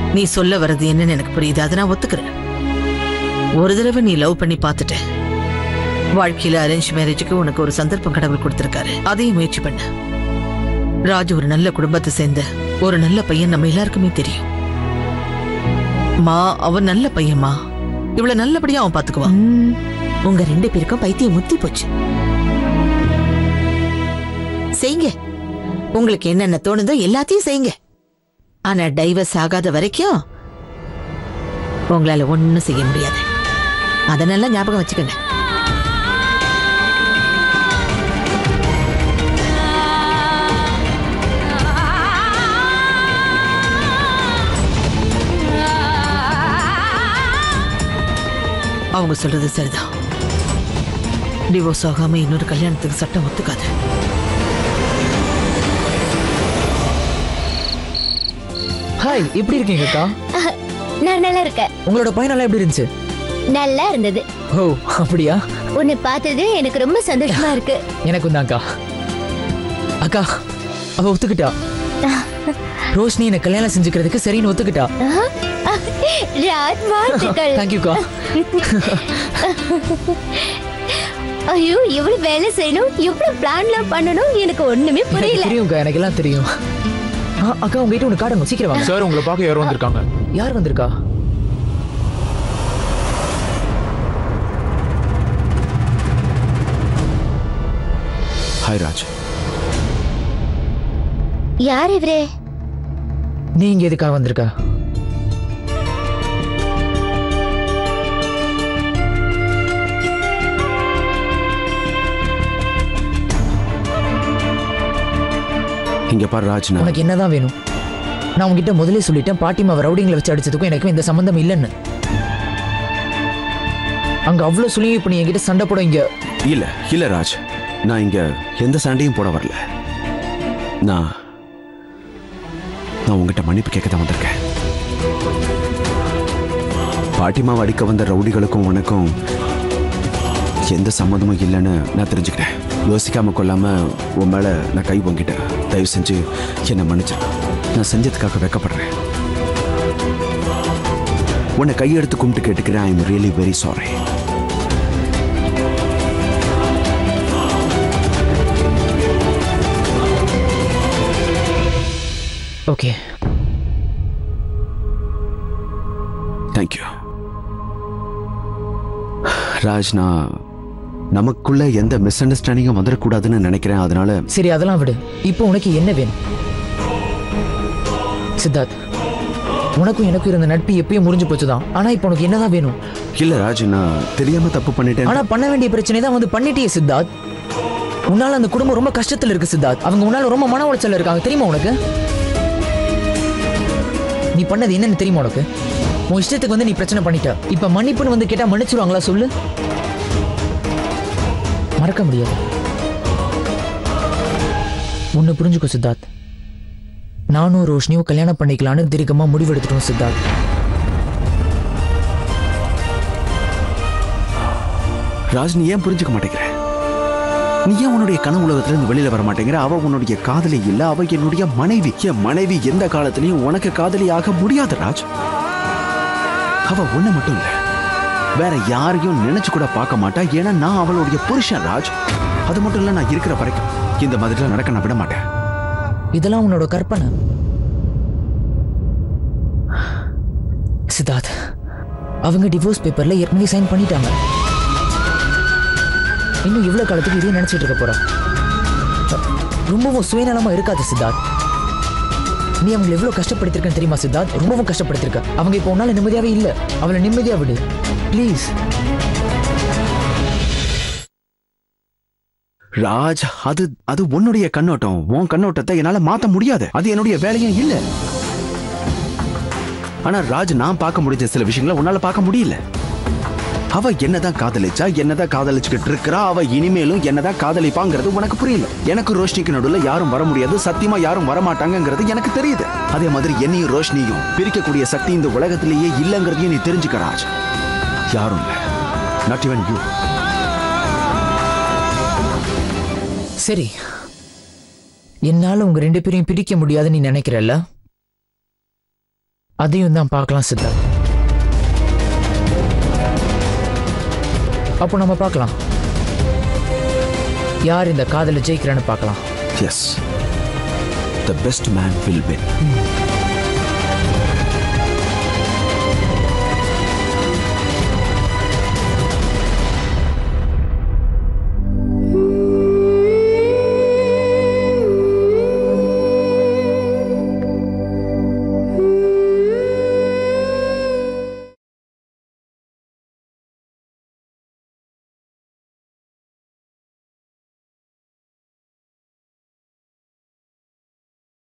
நீ சொல்ல வர்றது என்னன்னு எனக்கு புரியுது அதை நான் ஒத்துக்கிறேன் ஒரு தடவை நீ லவ் பண்ணி பார்த்துட்ட வாழ்க்கையில அரேஞ்ச் மேரேஜுக்கு உனக்கு ஒரு சந்தர்ப்பம் கடவுள் கொடுத்திருக்காரு அதையும் முயற்சி பண்ண ராஜு ஒரு நல்ல குடும்பத்தை சேர்ந்த ஒரு நல்ல பையன் நம்ம எல்லாருக்குமே தெரியும் மா அவன் நல்ல பையன்மா இவ்வளவு நல்லபடியா அவன் பாத்துக்குவான் ம், உங்க ரெண்டு பேருக்கும் பைத்தியம் முத்தி போச்சு செய்யுங்க உங்களுக்கு என்னென்ன தோணுதோ எல்லாத்தையும் செய்யுங்க ஆனா டைவர்ஸ் ஆகாத வரைக்கும் உங்களால ஒண்ணும் செய்ய முடியாது அத நல்லா ஞாபகம் வச்சுக்கோங்க அவங்க சொல்றது சரிதான் டிவோர்ஸ் ஆகாம இன்னொரு கல்யாணத்துக்கு சட்டம் ஒத்துக்காது ஹாய் எப்படி இருக்கீங்க அக்கா நான் நல்லா இருக்கேன் உங்களோட பயணம்லாம் எப்படி இருந்துச்சு நல்லா இருந்தது ஓ அப்படியா உன்னை பார்த்தது எனக்கு ரொம்ப சந்தோஷமா இருக்கு எனக்கும் தான் அக்கா அக்கா அவ ஒத்துக்கிட்டா ரோஷினி என்ன கல்யாணம் செஞ்சுக்கிறதுக்கு சரின்னு ஒத்துக்கிட்டா ராஜ் வாழ்த்துக்கள் தேங்க்யூக்கா ஐயோ எவ்வளவு வேலை செய்யணும் எவ்வளவு பிளான்லாம் பண்ணணும் எனக்கு ஒண்ணுமே எனக்கு புரியல தெரியும்க்கா எனக்கு எல்லாம் தெரியும் ஆ, அக்கா உங்ககிட்ட ஒன்று காட்டணும் சீக்கிரம் வாங்க சார் உங்களை பார்க்க யாரும் வந்திருக்காங்க யார் வந்திருக்கா ஹாய் ராஜ் யார் இவரே நீங்க எதுக்காக வந்திருக்கா இங்க பாரு ராஜ் நான் உனக்கு என்னதான் வேணும் நான் உங்ககிட்ட முதலே சொல்லிட்டேன் பாட்டிமாவை ரவுடிங்களை வச்சு அடிச்சதுக்கும் எனக்கும் எந்த சம்பந்தம் இல்லைன்னு அங்க அவ்வளவு சொல்லியும் இப்ப நீ என்கிட்ட சண்டை போட இங்க இல்ல இல்ல ராஜ் நான் இங்க எந்த சண்டையும் போட வரல நான் நான் உங்ககிட்ட மன்னிப்பு கேட்க தான் வந்திருக்கேன் பாட்டிமாவை அடிக்க வந்த ரவுடிகளுக்கும் உனக்கும் எந்த சம்மந்தமும் இல்லைன்னு நான் தெரிஞ்சுக்கிட்டேன் யோசிக்காம கொள்ளாம உன் மேல நான் கை பொங்கிட்டேன் தயவு செஞ்சு என்னை மன்னிச்சு நான் செஞ்சதுக்காக வெக்கப்படுறேன் உன்னை கையெடுத்து கும்பிட்டு கேட்டுக்கிறேன் I am really very sorry okay thank you Raj நான் நமக்குள்ள எந்த மிஸ் அண்டர்ஸ்டாண்டிங்கும் வந்துடக்கூடாதுன்னு நினைக்கிறேன் அதனால சரி அதெல்லாம் விடு இப்போ உனக்கு என்ன வேணும் சித்தார்த் உனக்கும் எனக்கும் இருந்த நட்பு எப்பயும் முறிஞ்சு போச்சுதான் ஆனா இப்போ உனக்கு என்னதான் வேணும் இல்ல ராஜ் நான் தெரியாம தப்பு பண்ணிட்டேன் ஆனா பண்ண வேண்டிய பிரச்சனை தான் வந்து பண்ணிட்டியே சித்தார்த் உன்னால அந்த குடும்பம் ரொம்ப கஷ்டத்துல இருக்கு சித்தார்த் அவங்க உன்னால ரொம்ப மன உளைச்சல்ல இருக்காங்க தெரியுமா உனக்கு நீ பண்ணது என்னன்னு தெரியுமா உனக்கு உன் இஷ்டத்துக்கு வந்து நீ பிரச்சனை பண்ணிட்ட இப்ப மன்னிப்புன்னு வந்து கேட்டா மன்னிச்சிருவாங்களா சொல்லு மறக்க முடியாது ஒன்னு புரிஞ்சுக்கோ சித்தார்த் நானும் ரோஷினியும் கல்யாணம் பண்ணிக்கலான்னு தீர்க்கமா முடிவெடுத்துட்டோம் சித்தார்த் ராஜ் நீ ஏன் புரிஞ்சுக்க மாட்டேங்கிற நீ ஏன் உன்னுடைய கனவு உலகத்துல இருந்து வெளியில வர மாட்டேங்கிற அவ உன்னுடைய காதலி இல்ல அவ என்னுடைய மனைவி என் மனைவி எந்த காலத்திலையும் உனக்கு காதலி ஆக முடியாது ராஜ் அவ ஒண்ணு மட்டும் இல்ல வேற யாரையும் நினைச்சு கூட பார்க்க மாட்டா ஏன்னா நான் அவளுடைய புருஷன் ராஜ் அது மட்டும் இல்ல நான் இருக்கிற வரைக்கும் இந்த மாதிரிலாம் நடக்க நான் விட மாட்டேன் இதெல்லாம் உன்னோட கற்பனை சித்தார்த் அவங்க டிவோர்ஸ் பேப்பர்ல ஏற்கனவே சைன் பண்ணிட்டாங்க இன்னும் இவ்வளவு காலத்துக்கு இதே நினைச்சிட்டு இருக்க போற ரொம்பவும் சுயநலமா இருக்காது சித்தார்த் நீ அவங்களை எவ்வளவு கஷ்டப்படுத்திருக்கன்னு தெரியுமா சித்தார்த் ரொம்பவும் கஷ்டப்படுத்திருக்க அவங்க இப்போ உன்னால நிம்மதியாவே இல்ல அவளை நிம்மதியா விடு ப்ளீஸ் ராஜ் அது அது உன்னுடைய கண்ணோட்டம் உன் கண்ணோட்டத்தை என்னால மாத்த முடியாது அது என்னுடைய வேலையும் இல்ல ஆனா ராஜ் நான் பார்க்க முடிஞ்ச சில விஷயங்களை உன்னால பார்க்க முடியல அவ என்னதான் காதலிச்சா என்னதான் காதலிச்சுக்கிட்டு இருக்கிறா அவ இனிமேலும் என்னதான் காதலிப்பாங்கிறது உனக்கு புரியல எனக்கு ரோஷினிக்கு நடுவுல யாரும் வர முடியாது சத்தியமா யாரும் வர மாட்டாங்கங்கிறது எனக்கு தெரியுது அதே மாதிரி என்னையும் ரோஷினியும் பிரிக்கக்கூடிய சக்தி இந்த உலகத்திலேயே இல்லைங்கிறதையும் நீ தெரிஞ்சுக்க ராஜ் யாரும் இல்ல நாட் even யூ சரி என்னால உங்க ரெண்டு பேரையும் பிரிக்க முடியாதுன்னு நீ நினைக்கிறல்ல அதையும் தான் பார்க்கலாம் சித்தார்த் அப்போ நம்ம பார்க்கலாம் யார் இந்த காதலை ஜெயிக்கிறான்னு பார்க்கலாம் yes the best man will win